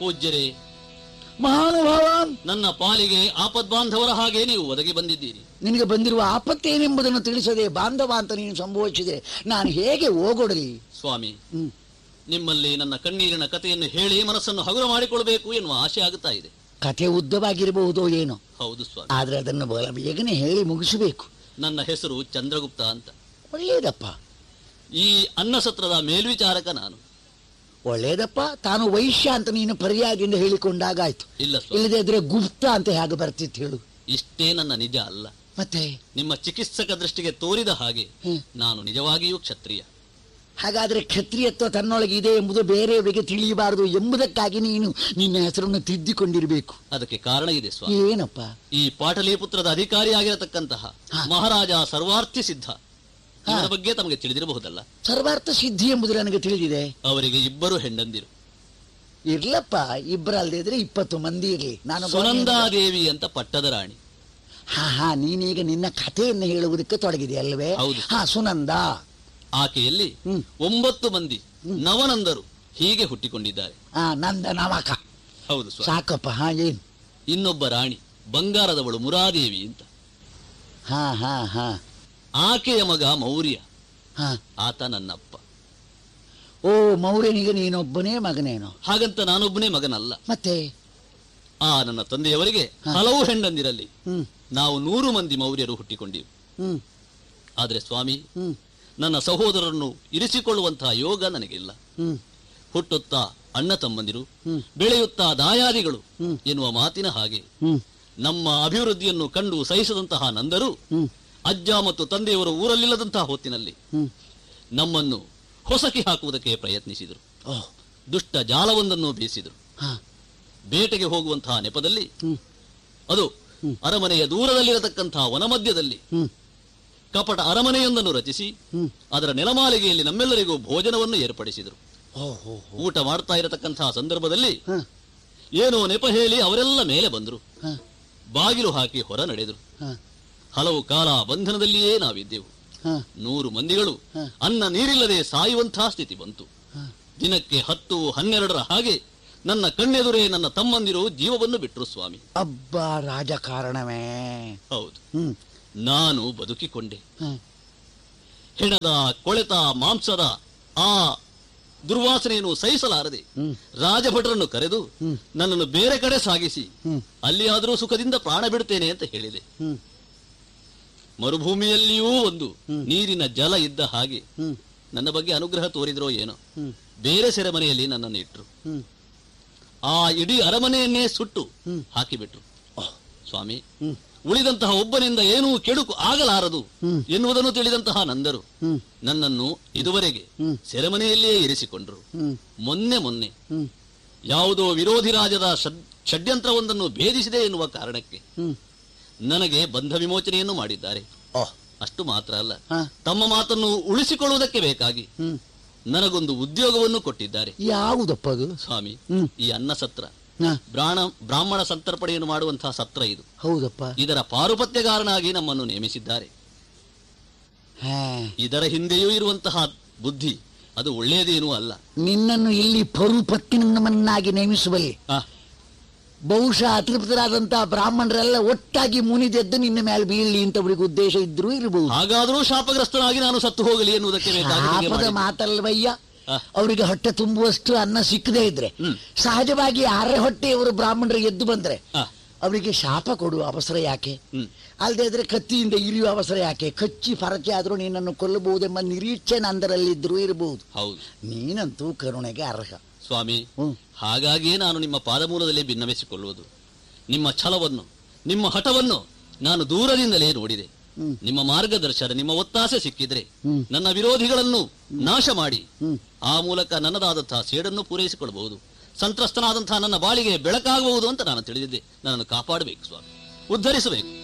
ಪೂಜ್ಯರೇ ಮಹಾನುಭಾವಾನ್ ನನ್ನ ಪಾಲಿಗೆ ಆಪದ್ಬಾಂಧವರ ಹಾಗೆ ನೀವು ಒದಗಿ ಬಂದಿದ್ದೀರಿ ನಿನಗೆ ಬಂದಿರುವ ಆಪತ್ತೇನೆಂಬುದನ್ನು ತಿಳಿಸದೆ ಬಾಂಧವ ಅಂತ ನೀನು ಸಂಭವಿಸಿದೆ ನಾನು ಹೇಗೆ ಹೋಗೊಡಲಿ ಸ್ವಾಮಿ ಹ್ಮ್. ನಿಮ್ಮಲ್ಲಿ ನನ್ನ ಕಣ್ಣೀರಿನ ಕಥೆಯನ್ನು ಹೇಳಿ ಮನಸ್ಸನ್ನು ಹಗುರ ಮಾಡಿಕೊಳ್ಬೇಕು ಎನ್ನುವ ಆಸೆ ಆಗುತ್ತಾ ಇದೆ ಕಥೆ ಉದ್ದವಾಗಿರಬಹುದೋ ಏನೋ ಹೌದು ಸ್ವಾಮಿ ಆದ್ರೆ ಅದನ್ನು ಬಹಳ ಬೇಗನೆ ಹೇಳಿ ಮುಗಿಸಬೇಕು ನನ್ನ ಹೆಸರು ಚಂದ್ರಗುಪ್ತ ಅಂತ ಒಳ್ಳೇದಪ್ಪ ಈ ಅನ್ನಸತ್ರದ ಮೇಲ್ವಿಚಾರಕ ನಾನು ಒಳ್ಳೇದಪ್ಪ ತಾನು ವೈಶ್ಯ ಅಂತ ನೀನು ಪರ್ಯಾಯದಿಂದ ಹೇಳಿಕೊಂಡಾಗಾಯ್ತು ಇಲ್ಲ ಸ್ವಾಮಿ ಇಲ್ಲದೆ ಇದ್ರೆ ಗುಪ್ತ ಅಂತ ಹೇಗೆ ಬರ್ತಿತ್ತು ಹೇಳು ಇಷ್ಟೇ ನನ್ನ ನಿಜ ಅಲ್ಲ ಮತ್ತೆ ನಿಮ್ಮ ಚಿಕಿತ್ಸಕ ದೃಷ್ಟಿಗೆ ತೋರಿದ ಹಾಗೆ ಹ್ಮ್. ನಾನು ನಿಜವಾಗಿಯೂ ಕ್ಷತ್ರಿಯ ಹಾಗಾದ್ರೆ ಕ್ಷತ್ರಿಯತ್ವ ತನ್ನೊಳಗೆ ಇದೆ ಎಂಬುದು ಬೇರೆಯವರಿಗೆ ತಿಳಿಯಬಾರದು ಎಂಬುದಕ್ಕಾಗಿ ನೀನು ನಿನ್ನ ಹೆಸರನ್ನು ತಿದ್ದಿಕೊಂಡಿರಬೇಕು ಅದಕ್ಕೆ ಕಾರಣ ಇದೆ ಸ್ವಾಮಿ ಏನಪ್ಪ ಈ ಪಾಟಲಿಪುತ್ರದ ಅಧಿಕಾರಿಯಾಗಿರತಕ್ಕಂತಹ ಹಾ. ಮಹಾರಾಜ ಸರ್ವಾರ್ಥಿ ಸಿದ್ಧ ಇವರ ಬಗ್ಗೆ ತಮಗೆ ತಿಳಿದಿರಬಹುದಲ್ಲ ಸರ್ವಾರ್ಥ ಸಿದ್ಧಿ ಎಂಬುದು ನನಗೆ ತಿಳಿದಿದೆ ಅವರಿಗೆ ಇಬ್ಬರು ಹೆಂಡಂದಿರು ಇರ್ಲಪ್ಪ ಇಬ್ಬರಲ್ಲದೆ ಇದ್ರೆ ಇಪ್ಪತ್ತು ಮಂದಿ ಇರ್ಲಿ ನಾನು ಸುನಂದಾದೇವಿ ಅಂತ ಪಟ್ಟದ ರಾಣಿ ಹಾ ಹಾ ನೀನೀಗ ನಿನ್ನ ಕಥೆಯನ್ನು ಹೇಳುವುದಕ್ಕೆ ತೊಡಗಿದೆ ಅಲ್ವೇ ಹೌದು. ಹಾ ಸುನಂದ ಆಕೆಯಲ್ಲಿ ಹ್ಮ್. ಒಂಬತ್ತು ಮಂದಿ ನವನಂದರು ಹೀಗೆ ಹುಟ್ಟಿಕೊಂಡಿದ್ದಾರೆ ಹಾ ನಂದ ನವಕ ಹೌದು ಸ್ವಾಮಿ ಸಾಕಪ್ಪ ಹಾ ಏನ್ ಇನ್ನೊಬ್ಬ ರಾಣಿ ಬಂಗಾರದವಳು ಮುರಾದೇವಿ ಅಂತ ಹಾ ಹಾ ಹಾ ಆಕೆಯ ಮಗ ಮೌರ್ಯ ಹಾ ಆತ ನನ್ನಪ್ಪ ಓ ಮೌರ್ಯನಿಗೆ ನೀನೊಬ್ಬನೇ ಮಗನೇನೋ ಹಾಗಂತ ನಾನೊಬ್ಬನೇ ಮಗನಲ್ಲ ಮತ್ತೆ ಆ ನನ್ನ ತಂದೆಯವರಿಗೆ ಹಲವು ಹೆಂಡಂದಿರಲ್ಲಿ ಹ್ಮ್ ನಾವು ನೂರು ಮಂದಿ ಮೌರ್ಯರು ಹುಟ್ಟಿಕೊಂಡಿವು ಹ್ಮ್ ಆದರೆ ಸ್ವಾಮಿ ಹ್ಮ್ ನನ್ನ ಸಹೋದರರನ್ನು ಇರಿಸಿಕೊಳ್ಳುವಂತಹ ಯೋಗ ನನಗಿಲ್ಲ ಹ್ಮ್ ಹುಟ್ಟುತ್ತಾ ಅಣ್ಣ ತಮ್ಮಂದಿರು ಹ್ಮ್. ಬೆಳೆಯುತ್ತಾ ದಾಯಾದಿಗಳು ಹ್ಮ್. ಎನ್ನುವ ಮಾತಿನ ಹಾಗೆ ಹ್ಮ್ ನಮ್ಮ ಅಭಿವೃದ್ಧಿಯನ್ನು ಕಂಡು ಸಹಿಸದಂತಹ ನಂದರು ಹ್ಮ್ ಅಜ್ಜ ಮತ್ತು ತಂದೆಯವರು ಊರಲ್ಲಿಲ್ಲದಂತಹ ಹೊತ್ತಿನಲ್ಲಿ ಹ್ಮ್ ನಮ್ಮನ್ನು ಹೊಸಕಿ ಹಾಕುವುದಕ್ಕೆ ಪ್ರಯತ್ನಿಸಿದರು ಓ ದುಷ್ಟ ಜಾಲವೊಂದನ್ನು ಬೀಸಿದರು ಹಾ ಬೇಟೆಗೆ ಹೋಗುವಂತಹ ನೆಪದಲ್ಲಿ ಹ್ಮ್ ಅದು ಅರಮನೆಯ ದೂರದಲ್ಲಿರತಕ್ಕಂತಹ ವನಮಧ್ಯದಲ್ಲಿ ಹ್ಮ್ ಕಪಟ ಅರಮನೆಯೊಂದನ್ನು ರಚಿಸಿ ಹ್ಮ್ ಅದರ ನೆಲಮಾಳಿಗೆಯಲ್ಲಿ ನಮ್ಮೆಲ್ಲರಿಗೂ ಭೋಜನವನ್ನು ಏರ್ಪಡಿಸಿದರು ಓ ಹೋ ಹೋ ಊಟ ಮಾಡ್ತಾ ಇರತಕ್ಕಂತಹ ಸಂದರ್ಭದಲ್ಲಿ ಹಾ ಏನೋ ನೆಪ ಹೇಳಿ ಅವರೆಲ್ಲ ಮೇಲೆ ಬಂದರು ಹಾ ಬಾಗಿಲು ಹಾಕಿ ಹೊರ ನಡೆದರು ಹಾ ಹಲವು ಕಾಲ ಬಂಧನದಲ್ಲಿಯೇ ನಾವಿದ್ದೆವು ಹಾ ನೂರು ಮಂದಿಗಳು ಹ. ಅನ್ನ ನೀರಿಲ್ಲದೆ ಸಾಯುವಂತಹ ಸ್ಥಿತಿ ಬಂತು ಹಾ ದಿನಕ್ಕೆ ಹತ್ತು ಹನ್ನೆರಡರ ಹಾಗೆ ನನ್ನ ಕಣ್ಣೆದುರೇ ನನ್ನ ತಮ್ಮಂದಿರು ಜೀವವನ್ನು ಬಿಟ್ಟರು ಸ್ವಾಮಿ ಅಬ್ಬ ರಾಜಕಾರಣವೇ ಹೌದು ಹ್ಮ್ ನಾನು ಬದುಕಿಕೊಂಡೆ ಹಾ ಹೆಣದ ಕೊಳೆತ ಮಾಂಸದ ಆ ದುರ್ವಾಸನೆಯನ್ನು ಸಹಿಸಲಾರದೆ ಹ್ಮ್ ರಾಜಭಟರನ್ನು ಕರೆದು ಹ್ಮ್. ನನ್ನನ್ನು ಬೇರೆ ಕಡೆ ಸಾಗಿಸಿ ಹ್ಮ್ ಅಲ್ಲಿಯಾದರೂ ಸುಖದಿಂದ ಪ್ರಾಣ ಬಿಡುತ್ತೇನೆ ಅಂತ ಹೇಳಿದೆ ಹ್ಮ್ ಮರುಭೂಮಿಯಲ್ಲಿಯೂ ಒಂದು ಹ್ಮ್. ನೀರಿನ ಜಲ ಇದ್ದ ಹಾಗೆ ಹ್ಮ್ ನನ್ನ ಬಗ್ಗೆ ಅನುಗ್ರಹ ತೋರಿದ್ರೋ ಏನೋ ಹ್ಮ್ ಬೇರೆ ಸೆರೆಮನೆಯಲ್ಲಿ ನನ್ನನ್ನು ಇಟ್ರು ಹ್ಮ್ ಆ ಇಡೀ ಅರಮನೆಯನ್ನೇ ಸುಟ್ಟು ಹ್ಮ್. ಹಾಕಿಬಿಟ್ರು ಓಹ್. ಸ್ವಾಮಿ ಹ್ಮ್ ಉಳಿದಂತಹ ಒಬ್ಬನಿಂದ ಏನೂ ಕೆಡುಕು ಆಗಲಾರದು ಹ್ಮ್. ಎನ್ನುವುದನ್ನು ತಿಳಿದಂತಹ ನಂದರು ಹ್ಮ್ ನನ್ನನ್ನು ಇದುವರೆಗೆ ಹ್ಮ್. ಸೆರೆಮನೆಯಲ್ಲಿಯೇ ಇರಿಸಿಕೊಂಡ್ರು ಹ್ಮ್ ಮೊನ್ನೆ ಮೊನ್ನೆ ಹ್ಮ್ ಯಾವುದೋ ವಿರೋಧಿ ರಾಜದ ಷಡ್- ಷಡ್ಯಂತ್ರವೊಂದನ್ನು ಭೇದಿಸಿದೆ ಎನ್ನುವ ಕಾರಣಕ್ಕೆ ಹ್ಮ್ ನನಗೆ ಬಂಧ ವಿಮೋಚನೆಯನ್ನು ಮಾಡಿದ್ದಾರೆ ಓಹ್ ಅಷ್ಟು ಮಾತ್ರ ಅಲ್ಲ ಹಾ ತಮ್ಮ ಮಾತನ್ನು ಉಳಿಸಿಕೊಳ್ಳುವುದಕ್ಕೆ ಬೇಕಾಗಿ ಹ್ಮ್ ನನಗೊಂದು ಉದ್ಯೋಗವನ್ನು ಕೊಟ್ಟಿದ್ದಾರೆ ಯಾವುದಪ್ಪ ಅದು ಸ್ವಾಮಿ ಹ್ಮ್ ಈ ಅನ್ನ ಸತ್ರ ಹಾ ಬ್ರಾಣ ಬ್ರಾಹ್ಮಣ ಸಂತರ್ಪಣೆಯನ್ನು ಮಾಡುವಂತಹ ಸತ್ರ ಇದು ಹೌದಪ್ಪ ಇದರ ಪಾರುಪತ್ಯಗಾರನಾಗಿ ನಮ್ಮನ್ನು ನೇಮಿಸಿದ್ದಾರೆ ಹಾ ಇದರ ಹಿಂದೆಯೂ ಇರುವಂತಹ ಬುದ್ಧಿ ಅದು ಒಳ್ಳೆಯದೇನೂ ಅಲ್ಲ ನಿನ್ನನ್ನು ಇಲ್ಲಿ ಪರುಪತ್ತಿನನ್ನಾಗಿ ನೇಮಿಸುವಲ್ಲಿ ಆ, ಬಹುಶಃ ಅತೃಪ್ತರಾದಂತಹ ಬ್ರಾಹ್ಮಣರೆಲ್ಲ ಒಟ್ಟಾಗಿ ಮುನಿದೆದ್ದು ನಿನ್ನ ಮೇಲೆ ಬೀಳಲಿ ಅಂತ ಅವರಿಗೆ ಉದ್ದೇಶ ಇದ್ರೂ ಇರಬಹುದು ಹಾಗಾದರೂ ಶಾಪಗ್ರಸ್ತನಾಗಿ ನಾನು ಸತ್ತು ಹೋಗಲಿ ಎನ್ನುವುದಕ್ಕೆ ಬೇಕಾಗಿ ಹೀಗೆ ಶಾಪದ ಮಾಡಿದ್ದು. ಮಾತಲ್ವಯ್ಯ ಆ. ಅವರಿಗೆ ಹೊಟ್ಟೆ ತುಂಬುವಷ್ಟು ಅನ್ನ ಸಿಕ್ಕದೇ ಇದ್ರೆ ಹ್ಮ್. ಸಹಜವಾಗಿ ಅರೆ ಹೊಟ್ಟೆಯವರು ಬ್ರಾಹ್ಮಣರಿಗೆ ಎದ್ದು ಬಂದ್ರೆ ಆ, ಅವರಿಗೆ ಶಾಪ ಕೊಡುವ ಅವಸರ ಯಾಕೆ ಹ್ಮ್. ಅಲ್ಲದೆ ಇದ್ರೆ ಕತ್ತಿಯಿಂದ ಇರಿಯುವ ಅವಸರ ಯಾಕೆ ಕಚ್ಚಿ ಪರಚೆ ಆದ್ರೂ ನಿನ್ನನ್ನು ಕೊಲ್ಲಬಹುದೆಂಬ ನಿರೀಕ್ಷೆ ನಂದರಲ್ಲಿದ್ರೂ ಇರಬಹುದು ಹೌದು ನೀನಂತೂ ಕರುಣೆಗೆ ಅರ್ಹ ಸ್ವಾಮಿ ಹ್ಮ್. ಹಾಗಾಗಿಯೇ ನಾನು ನಿಮ್ಮ ಪಾದಮೂಲದಲ್ಲಿ ಭಿನ್ನವಿಸಿಕೊಳ್ಳುವುದು ನಿಮ್ಮ ಛಲವನ್ನು ನಿಮ್ಮ ಹಠವನ್ನು ನಾನು ದೂರದಿಂದಲೇ ನೋಡಿದೆ ಹ್ಮ್. ನಿಮ್ಮ ಮಾರ್ಗದರ್ಶನ ನಿಮ್ಮ ಒತ್ತಾಸೆ ಸಿಕ್ಕಿದ್ರೆ ಹ್ಮ್. ನನ್ನ ವಿರೋಧಿಗಳನ್ನು ನಾಶ ಮಾಡಿ ಹ್ಮ್. ಆ ಮೂಲಕ ನನ್ನದಾದಂತಹ ಸೇಡನ್ನು ಪೂರೈಸಿಕೊಳ್ಳಬಹುದು ಸಂತ್ರಸ್ತನಾದಂತಹ ನನ್ನ ಬಾಳಿಗೆ ಬೆಳಕಾಗಬಹುದು ಅಂತ ನಾನು ತಿಳಿದಿದ್ದೆ ನನ್ನನ್ನು ಕಾಪಾಡಬೇಕು ಸ್ವಾಮಿ ಉದ್ಧರಿಸಬೇಕು